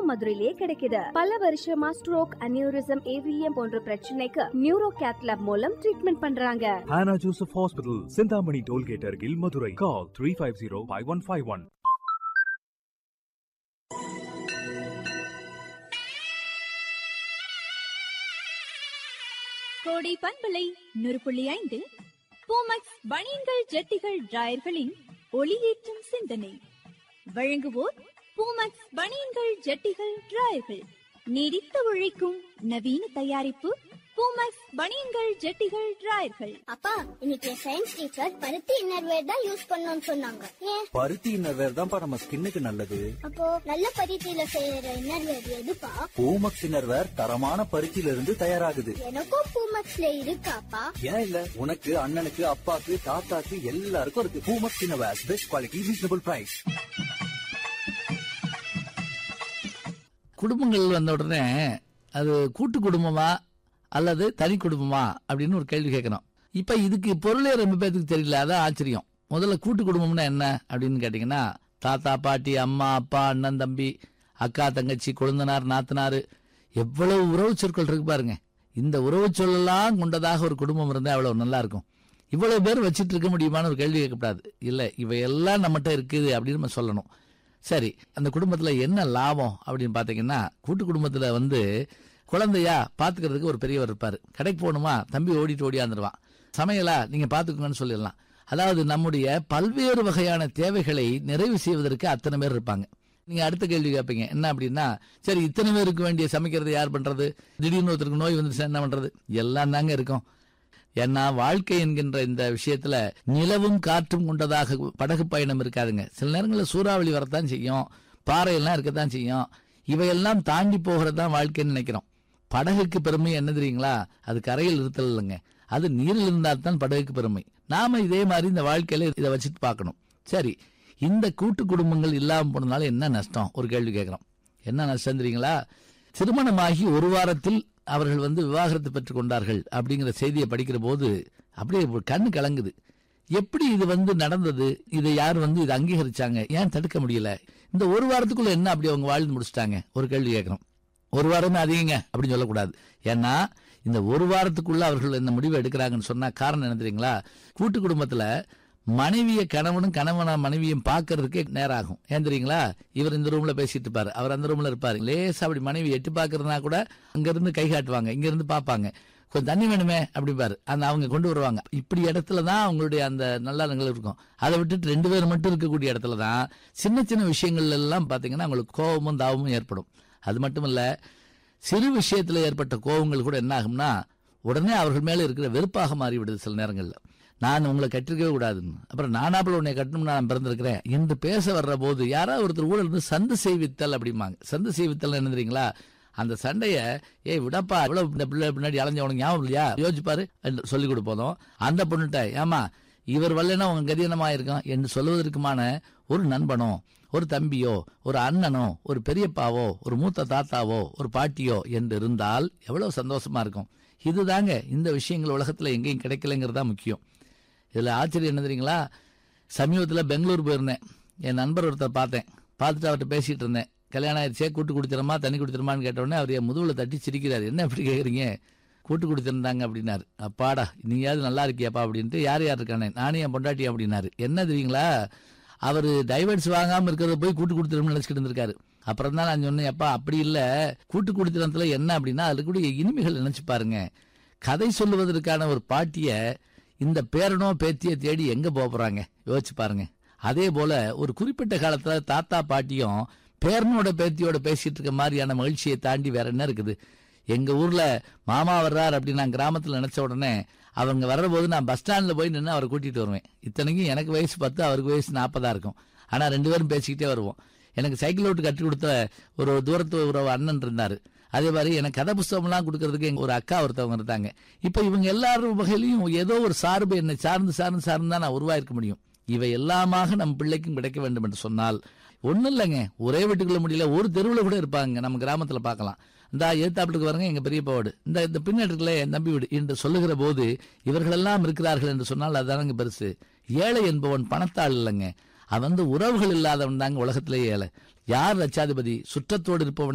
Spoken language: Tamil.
மதுரையிலே கிடைக்குது பல வருஷமா ஸ்ட்ரோக் அனியூரிசம் ஏவிஎம் போன்ற பிரச்சனைக்கு நியூரோ கேத்லாப் மூலம் ட்ரீட்மெண்ட் பண்றாங்க Hannah Joseph Hospital, Sindhamani Tollgate Argil, Madurai. Call 350-5151. கோடை பண்பலை நூறு புள்ளி ஐந்து பூமக்ஸ் பனியன்கள் ஜட்டிகள் டிராயர்களின் ஒளியேற்றும் சிந்தனை வழங்குவோர் பூமக்ஸ் பனியன்கள் ஜட்டிகள் டிராயர்கள் நீடித்து உழைக்கும் நவீன தயாரிப்பு பூமக்ஸ் பனியன்கள் ஜட்டிகள் டிராயர்கள் அப்பா இன்னைக்கு சயின்ஸ் டீச்சர் பருத்தி இன்னர்வேர் தான் யூஸ் பண்ணணும்னு சொன்னாங்க ஏன் பருத்தி இன்னர்வேர் தான்ப்பா நம்ம ஸ்கின்னுக்கு நல்லது அப்போ நல்ல பருத்தியில செய்யற இன்னர்வேர் எதுப்பா பூமக்ஸ் இன்னர்வேர் தரமான பருத்தியில இருந்து தயாராகுது எனக்கும் பூமக்ஸ்ல இருக்காப்பா ஏன் இல்ல உனக்கு அண்ணனுக்கு அப்பாக்கு தாத்தாக்கு எல்லாருக்கும் இருக்கு Poomex innerwear best quality reasonable price குடும்பங்கள் வந்த உடனே அது கூட்டு குடும்பமா அல்லது தனி குடும்பமா அப்படின்னு ஒரு கேள்வி கேட்கணும் இப்ப இதுக்கு பொருளே ரொம்ப பேருக்கு தெரியல அதான் ஆச்சரியம் முதல்ல கூட்டு குடும்பம்னா என்ன அப்படின்னு கேட்டீங்கன்னா தாத்தா பாட்டி அம்மா அப்பா அண்ணன் தம்பி அக்கா தங்கச்சி கொழுந்தனார் நாத்தனார் எவ்வளவு உறவு சொற்கள் இருக்கு பாருங்க இந்த உறவு சொல்லலாம் கொண்டதாக ஒரு குடும்பம் இருந்தா எவ்வளவு நல்லா இருக்கும் இவ்வளவு பேர் வச்சிட்டு இருக்க முடியுமான்னு ஒரு கேள்வி கேட்கக்கூடாது இல்ல இவையெல்லாம் நம்மகிட்ட இருக்குது அப்படின்னு நம்ம சொல்லணும் சரி அந்த குடும்பத்துல என்ன லாபம் அப்படின்னு பாத்தீங்கன்னா கூட்டு குடும்பத்துல வந்து குழந்தையா பாத்துக்கிறதுக்கு ஒரு பெரியவர் இருப்பாரு கடைக்கு போகணுமா தம்பி ஓடிட்டு ஓடியாந்துருவான் சமையலா நீங்க பாத்துக்கோங்கன்னு சொல்லிடலாம் அதாவது நம்முடைய பல்வேறு வகையான தேவைகளை நிறைவு செய்வதற்கு அத்தனை பேர் இருப்பாங்க நீங்க அடுத்த கேள்வி கேட்பீங்க என்ன அப்படின்னா சரி இத்தனை பேருக்கு வேண்டிய சமைக்கிறது யார் பண்றது திடீர்னு ஒருத்தருக்கு நோய் வந்துருச்சு என்ன பண்றது எல்லாம் தாங்க இருக்கும் ஏன்னா வாழ்க்கை என்கின்ற இந்த விஷயத்துல நிலவும் காற்றும் கொண்டதாக படகு பயணம் இருக்காதுங்க சில நேரங்களில் சூறாவளி வரத்தான் செய்யும் பாறையெல்லாம் இருக்கத்தான் செய்யும் இவையெல்லாம் தாண்டி போகிறது தான் வாழ்க்கைன்னு நினைக்கிறோம் படகுக்கு பெருமை என்ன தெரியுங்களா அது கரையில் இருத்தல் இல்லைங்க அது நீரில் இருந்தால் தான் படகுக்கு பெருமை நாம இதே மாதிரி இந்த வாழ்க்கையில இதை வச்சுட்டு பார்க்கணும் சரி இந்த கூட்டு குடும்பங்கள் இல்லாமல் போனதுனால என்ன நஷ்டம் ஒரு கேள்வி கேட்கிறோம் என்ன நஷ்டம் தெரியுங்களா திருமணமாகி ஒரு வாரத்தில் அவர்கள் வந்து விவாகரத்து பெற்றுக் கொண்டார்கள் அப்படிங்கிற செய்தியை படிக்கிற போது அப்படியே ஒரு கண்ணு கலங்குது எப்படி இது வந்து நடந்தது இதை யார் வந்து இதை அங்கீகரிச்சாங்க ஏன் தடுக்க முடியல இந்த ஒரு வாரத்துக்குள்ள என்ன அப்படி அவங்க வாழ்ந்து முடிச்சிட்டாங்க ஒரு கேள்வி கேட்கிறோம் ஒரு வாரமே அதிகங்க அப்படின்னு சொல்லக்கூடாது ஏன்னா இந்த ஒரு வாரத்துக்குள்ள அவர்கள் இந்த முடிவை எடுக்கிறாங்கன்னு சொன்னா காரணம் என்ன தெரியுங்களா கூட்டு குடும்பத்துல மனைவிய கணவனும் கணவன மனைவியும் பார்க்கறதுக்கே நேரம் ஆகும் ஏன் தெரியுங்களா இவர் இந்த ரூம்ல பேசிட்டு இருப்பாரு அவர் அந்த ரூம்ல இருப்பாரு லேசா அப்படி மனைவி எட்டி பாக்குறதுனா கூட அங்க இருந்து கை காட்டுவாங்க இங்க இருந்து பாப்பாங்க கொஞ்சம் தண்ணி வேணுமே அப்படிப்பாரு அந்த அவங்க கொண்டு வருவாங்க இப்படி இடத்துல தான் அவங்களுடைய அந்த நல்லறங்கள் இருக்கும் அதை விட்டுட்டு ரெண்டு பேர் மட்டும் இருக்கக்கூடிய இடத்துல தான் சின்ன சின்ன விஷயங்கள்ல எல்லாம் பாத்தீங்கன்னா அவங்களுக்கு கோபமும் தாபமும் ஏற்படும் அது மட்டும் இல்ல சிறு விஷயத்துல ஏற்பட்ட கோபங்கள் கூட என்ன ஆகும்னா உடனே அவர்கள் மேல இருக்கிற வெறுப்பாக மாறிவிடுது சில நேரங்கள்ல நான் உங்களை கட்டிருக்கவே கூடாதுன்னு அப்புறம் நானாப்புல உன்னை கட்டணும்னு நான் பிறந்திருக்கிறேன் என்று பேச வர்ற போது யாராவது ஒருத்தர் ஊழல் இருந்து சந்து செய்வித்தல் அப்படிம்பாங்க சந்து செய்வித்தல் என்ன தெரியுங்களா அந்த சண்டைய ஏய் விடப்பா இவ்வளவு இந்த பிள்ளை பின்னாடி அலைஞ்ச உனக்கு ஞாபகம் இல்லையா யோசிப்பாரு என்று சொல்லி கொடுப்போதும் அந்த பொண்ணுட்ட ஏமா இவர் வரலன்னா உங்க கதி என்னமா இருக்கும் என்று சொல்வதற்குமான ஒரு நண்பனோ ஒரு தம்பியோ ஒரு அண்ணனோ ஒரு பெரியப்பாவோ ஒரு மூத்த தாத்தாவோ ஒரு பாட்டியோ என்று இருந்தால் எவ்வளவு சந்தோஷமா இருக்கும் இதுதாங்க இந்த விஷயங்கள் உலகத்துல எங்கேயும் கிடைக்கலங்கிறது தான் முக்கியம் இதுல ஆச்சரியம் என்ன தெரியுங்களா சமீபத்துல பெங்களூர் போயிருந்தேன் என் நண்பர் ஒருத்தர் பார்த்தேன் பார்த்துட்டு அவர்கிட்ட பேசிட்டு இருந்தேன் கல்யாணம் ஆயிடுச்சே கூட்டு குடிச்சிரமா தண்ணி குடிச்சிரமான்னு கேட்டோடனே அவர் என் முதுகுல தட்டி சிரிக்கிறாரு என்ன எப்படி கேக்குறீங்க கூட்டு குடிச்சிருந்தாங்க அப்படின்னாரு அப்பாடா நீயாவது நல்லா இருக்கியாப்பா அப்படின்ட்டு யார் யார் இருக்கானே நானே என் பொண்டாட்டி அப்படின்னாரு என்ன தெரியுங்களா அவர் டைவர்ஸ் வாங்காம இருக்கிறத போய் கூட்டு குடுத்துரும்னு நினைச்சிட்டு இருந்திருக்காரு அப்புறம் தான் நான் சொன்னேன் அப்பா அப்படி இல்ல கூட்டு குடித்தனத்துல என்ன அப்படின்னா அதுல கூடிய இனிமைகள் நினைச்சு பாருங்க கதை சொல்லுவதற்கான ஒரு பாட்டிய இந்த பேரனோ பேத்திய தேடி எங்க போக போறாங்க யோசிச்சு பாருங்க அதே போல ஒரு குறிப்பிட்ட காலத்துல தாத்தா பாட்டியும் பேரனோட பேத்தியோட பேசிட்டு இருக்க மாதிரியான மகிழ்ச்சியை தாண்டி வேற என்ன இருக்குது எங்க ஊர்ல மாமா வர்றார் அப்படின்னு நான் கிராமத்துல நினைச்ச உடனே அவங்க வர்றபோது நான் பஸ் ஸ்டாண்ட்ல போய் நின்று அவரை கூட்டிட்டு வருவேன் இத்தனைக்கும் எனக்கு வயசு பத்து அவருக்கு வயசு நாற்பதா இருக்கும் ஆனா ரெண்டு பேரும் பேசிக்கிட்டே வருவோம் எனக்கு சைக்கிள் ஓட்டு கற்றுக் கொடுத்த ஒரு தூரத்து ஒரு அண்ணன் இருந்தாரு அதே மாதிரி எனக்கு கதை புஸ்தகம்லாம் கொடுக்கறதுக்கு எங்க ஒரு அக்கா ஒருத்தவங்க இருந்தாங்க இப்ப இவங்க எல்லாரும் வகையிலையும் ஏதோ ஒரு சார்பு என்னை சார்ந்து சார்ந்து சார்ந்து தான் நான் உருவாயிருக்க முடியும் இவை எல்லாமாக நம் பிள்ளைக்கும் கிடைக்க வேண்டும் என்று சொன்னால் ஒண்ணும் இல்லைங்க ஒரே வீட்டுக்குள்ள முடியல ஒரு தெருவுல கூட இருப்பாங்க நம்ம கிராமத்துல பார்க்கலாம் இந்த எதிர்த்தாப்புக்கு வரங்க எங்க பெரியப்பாவோடு இந்த இந்த பின்னாடி இருக்கல என் தம்பி வீடு என்று சொல்லுகிற போது இவர்களெல்லாம் இருக்கிறார்கள் என்று சொன்னால் அதுதானங்க பெருசு ஏழை என்பவன் பணத்தாள் இல்லைங்க அவன் வந்து உறவுகள் இல்லாதவன் தாங்க உலகத்திலேயே ஏழை யார் லட்சாதிபதி சுற்றத்தோடு இருப்பவன்